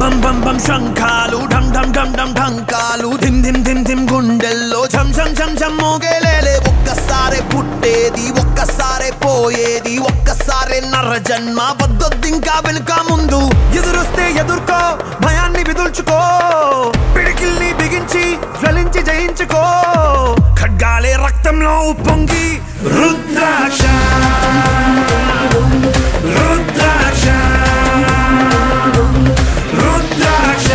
బం బం బం శంఖాలు ఢం ఢం ఢం ఢం ఢంకాలు ధిమ్ ధిమ్ ధిమ్ ధిమ్ గుండెల్లో ఝం ఝం ఝం ఝం మోగేలేలే ఒక్కసారే పుట్టేది ఒక్కసారే పోయేది ఒక్కసారే నర జన్మ వద్దొద్దింకా వెనుక ముందు ఎదురొస్తే ఎదుర్కో భయాన్ని విదుల్చుకో పిడికిల్ని బిగించి జ్వలించి జయించుకో ఖడ్గాలే రక్తంలో ఉప్పొంగి రుద్రాక్ష రుద్రాక్ష రుద్రాక్ష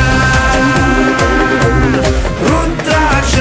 రుద్రాక్ష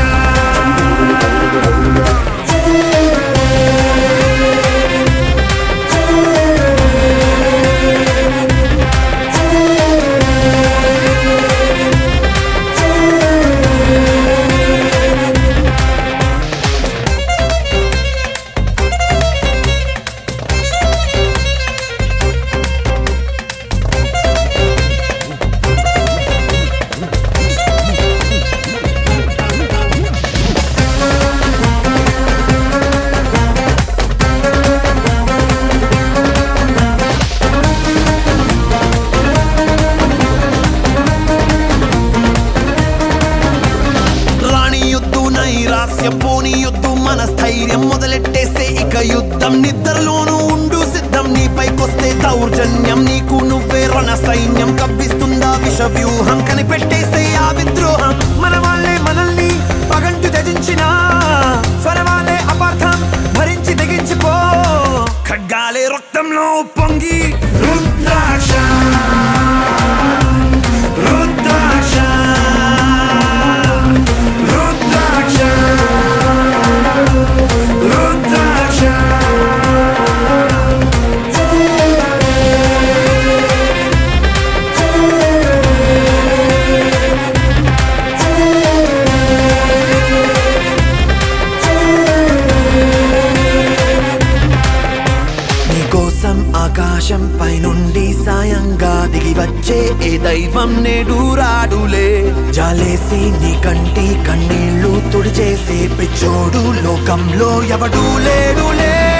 రాణియొద్దు నైరాస్యం పోనీయొద్దు మన స్థైర్యం మొదలెట్టేసే ఇక యుద్ధం నిద్రలోనూ ఉండు సిద్ధం నీపైకొస్తే దౌర్జన్యం నీకు నువ్వే రణ సైన్యం కవ్విస్తుందా విష వ్యూహం కనిపెట్టేసే ఆ విద్రోహం మన వాళ్ళే మనల్ని పగంటు త్యజించిన స్వరవాలే అపార్థం భరించి తెగించిపో ఖడ్గాలే రక్తంలో పొంగి రుద్రాక్ష రుద్రాక్ష రుద్రాక్ష రుద్రాక్ష నీకోసం ఆకాశం పైనుండి సాయంగా దిగి వచ్చే ఏ దైవం నేడు రాడులే జాలేసి నీ కంటి కన్నీళ్లు తుడిచేసే పిచ్చోడు లోకంలో ఎవడూ లేడులే